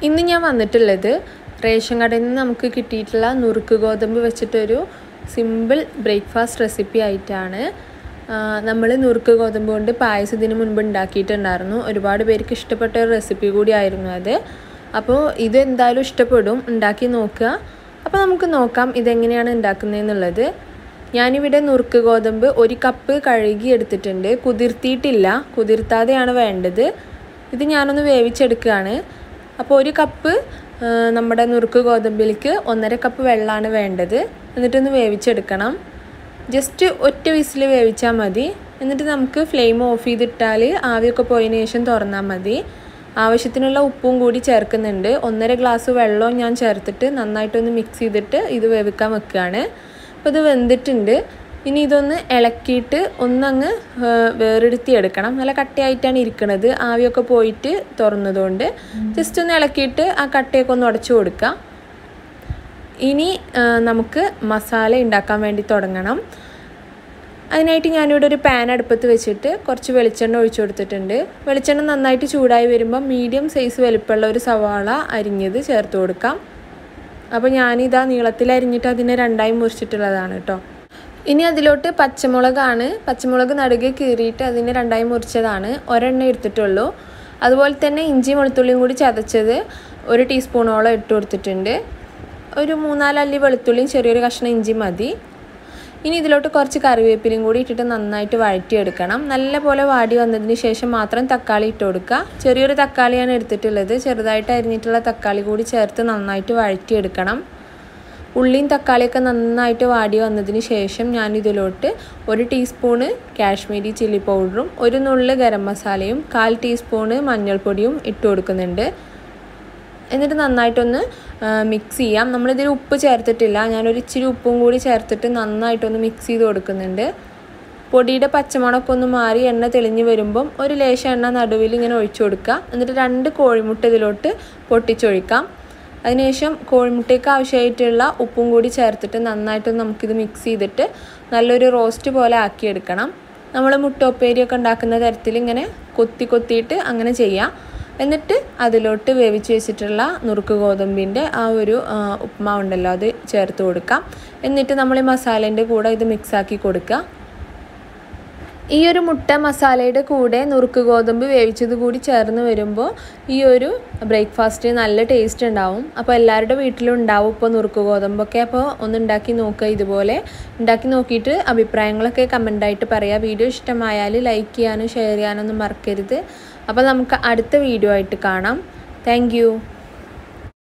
ഇന്ന് ഞാൻ വന്നിട്ടുള്ളത് റേഷൻ കടയിൽ നിന്ന് നമുക്ക് കിട്ടിയിട്ടുള്ള നുറുക്ക് ഗോതമ്പ് വെച്ചിട്ടൊരു സിമ്പിൾ ബ്രേക്ക്ഫാസ്റ്റ് റെസിപ്പി ആയിട്ടാണ് നമ്മൾ നുറുക്ക് ഗോതമ്പ് കൊണ്ട് പായസം ഇതിന് മുൻപ് ഉണ്ടാക്കിയിട്ടുണ്ടായിരുന്നു ഒരുപാട് പേർക്ക് ഇഷ്ടപ്പെട്ട ഒരു റെസിപ്പി കൂടിയായിരുന്നു അത് അപ്പോൾ ഇത് എന്തായാലും ഇഷ്ടപ്പെടും ഉണ്ടാക്കി നോക്കുക അപ്പോൾ നമുക്ക് നോക്കാം ഇതെങ്ങനെയാണ് ഉണ്ടാക്കുന്നതെന്നുള്ളത് ഞാനിവിടെ നുറുക്ക് ഗോതമ്പ് ഒരു കപ്പ് കഴുകി എടുത്തിട്ടുണ്ട് കുതിർത്തിയിട്ടില്ല കുതിർത്താതെയാണ് വേണ്ടത് ഇത് ഞാനൊന്ന് വേവിച്ചെടുക്കുകയാണ് അപ്പോൾ ഒരു കപ്പ് നമ്മുടെ നുറുക്ക് ഗോതമ്പിലേക്ക് ഒന്നര കപ്പ് വെള്ളമാണ് വേണ്ടത് എന്നിട്ടൊന്ന് വേവിച്ചെടുക്കണം ജസ്റ്റ് ഒറ്റ വിസിൽ വേവിച്ചാൽ മതി എന്നിട്ട് നമുക്ക് ഫ്ലെയിം ഓഫ് ചെയ്തിട്ടാൽ ആവിയൊക്കെ പോയതിന് ശേഷം തുറന്നാൽ മതി ആവശ്യത്തിനുള്ള ഉപ്പും കൂടി ചേർക്കുന്നുണ്ട് ഒന്നര ഗ്ലാസ് വെള്ളവും ഞാൻ ചേർത്തിട്ട് നന്നായിട്ടൊന്ന് മിക്സ് ചെയ്തിട്ട് ഇത് വേവിക്കാൻ വെക്കുകയാണ് അപ്പോൾ ഇത് വെന്തിട്ടുണ്ട് ഇനി ഇതൊന്ന് ഇളക്കിയിട്ട് ഒന്നങ്ങ് വേറെടുത്തി എടുക്കണം നല്ല കട്ടയായിട്ടാണ് ഇരിക്കുന്നത് ആവിയൊക്കെ പോയിട്ട് തുറന്നതുകൊണ്ട് ജസ്റ്റ് ഒന്ന് ഇളക്കിയിട്ട് ആ കട്ടയൊക്കെ ഒന്ന് ഉടച്ചു കൊടുക്കുക ഇനി നമുക്ക് മസാല ഉണ്ടാക്കാൻ വേണ്ടി തുടങ്ങണം അതിനായിട്ട് ഞാനിവിടെ ഒരു പാൻ അടുപ്പത്ത് വെച്ചിട്ട് കുറച്ച് വെളിച്ചെണ്ണ ഒഴിച്ചു കൊടുത്തിട്ടുണ്ട് വെളിച്ചെണ്ണ നന്നായിട്ട് ചൂടായി വരുമ്പോൾ മീഡിയം സൈസ് വലിപ്പമുള്ള ഒരു സവാള അരിഞ്ഞത് ചേർത്ത് കൊടുക്കാം അപ്പോൾ ഞാനിതാ നീളത്തിൽ അരിഞ്ഞിട്ട് അതിനെ രണ്ടായി മുറിച്ചിട്ടുള്ളതാണ് കേട്ടോ ഇനി അതിലോട്ട് പച്ചമുളകാണ് പച്ചമുളക് നടുകെ കീറിയിട്ട് അതിനെ രണ്ടായി മുറിച്ചതാണ് ഒരെണ്ണ എടുത്തിട്ടുള്ളൂ അതുപോലെ തന്നെ ഇഞ്ചി വെളുത്തുള്ളിയും കൂടി ചതച്ചത് ഒരു ടീസ്പൂണോളം ഇട്ട് കൊടുത്തിട്ടുണ്ട് ഒരു മൂന്നാലല്ലി വെളുത്തുള്ളിയും ചെറിയൊരു കഷ്ണം ഇഞ്ചി മതി ഇനി ഇതിലോട്ട് കുറച്ച് കറിവേപ്പിലയും കൂടി ഇട്ടിട്ട് നന്നായിട്ട് വഴറ്റിയെടുക്കണം നല്ല പോലെ വാടി വന്നതിന് ശേഷം മാത്രം തക്കാളി ഇട്ട് കൊടുക്കുക ചെറിയൊരു തക്കാളിയാണ് എടുത്തിട്ടുള്ളത് ചെറുതായിട്ട് അരിഞ്ഞിട്ടുള്ള തക്കാളി കൂടി ചേർത്ത് നന്നായിട്ട് വഴറ്റിയെടുക്കണം ഉള്ളിയും തക്കാളിയൊക്കെ നന്നായിട്ട് വാടി വന്നതിന് ശേഷം ഞാൻ ഇതിലോട്ട് ഒരു ടീസ്പൂണ് കാശ്മീരി ചില്ലി പൗഡറും ഒരു നുള്ള് ഗരം മസാലയും കാൽ ടീസ്പൂണ് മഞ്ഞൾപ്പൊടിയും ഇട്ട് കൊടുക്കുന്നുണ്ട് എന്നിട്ട് നന്നായിട്ടൊന്ന് മിക്സ് ചെയ്യാം നമ്മളിതിൽ ഉപ്പ് ചേർത്തിട്ടില്ല ഞാനൊരു ഇച്ചിരി ഉപ്പും കൂടി ചേർത്തിട്ട് നന്നായിട്ടൊന്ന് മിക്സ് ചെയ്ത് കൊടുക്കുന്നുണ്ട് പൊടിയുടെ പച്ചമണമൊക്കെ ഒന്ന് മാറി എണ്ണ തെളിഞ്ഞ് വരുമ്പം ഒരു ലേശം എണ്ണ നടുവിൽ ഇങ്ങനെ ഒഴിച്ചു കൊടുക്കുക എന്നിട്ട് രണ്ട് കോഴിമുട്ട ഇതിലോട്ട് പൊട്ടിച്ചൊഴിക്കാം അതിനുശേഷം കോഴിമുട്ടയ്ക്ക് ആവശ്യമായിട്ടുള്ള ഉപ്പും കൂടി ചേർത്തിട്ട് നന്നായിട്ട് നമുക്കിത് മിക്സ് ചെയ്തിട്ട് നല്ലൊരു റോസ്റ്റ് പോലെ ആക്കിയെടുക്കണം നമ്മൾ മുട്ട ഉപ്പേരിയൊക്കെ ഉണ്ടാക്കുന്ന തരത്തിൽ ഇങ്ങനെ കൊത്തി കൊത്തിയിട്ട് അങ്ങനെ ചെയ്യാം എന്നിട്ട് അതിലോട്ട് വേവിച്ച് വെച്ചിട്ടുള്ള നുറുക്ക് ഗോതമ്പിൻ്റെ ആ ഒരു ഉപ്മാവുണ്ടല്ലോ അത് ചേർത്ത് കൊടുക്കാം എന്നിട്ട് നമ്മൾ ഈ മസാലേൻ്റെ കൂടെ ഇത് മിക്സാക്കി കൊടുക്കുക ഈ ഒരു മുട്ട മസാലയുടെ കൂടെ നുറുക്ക് ഗോതമ്പ് വേവിച്ചത് കൂടി ചേർന്ന് വരുമ്പോൾ ഈ ഒരു ബ്രേക്ക്ഫാസ്റ്റ് നല്ല ടേസ്റ്റ് ഉണ്ടാവും അപ്പോൾ എല്ലാവരുടെ വീട്ടിലും ഉണ്ടാവും ഇപ്പോൾ നുറുക്ക് ഗോതമ്പൊക്കെ അപ്പോൾ ഒന്ന് ഉണ്ടാക്കി നോക്കുക ഇതുപോലെ ഉണ്ടാക്കി നോക്കിയിട്ട് അഭിപ്രായങ്ങളൊക്കെ കമൻ്റായിട്ട് പറയുക വീഡിയോ ഇഷ്ടമായാൽ ലൈക്ക് ചെയ്യാനും ഷെയർ ചെയ്യാനൊന്നും മറക്കരുത് അപ്പോൾ നമുക്ക് അടുത്ത വീഡിയോ ആയിട്ട് കാണാം താങ്ക്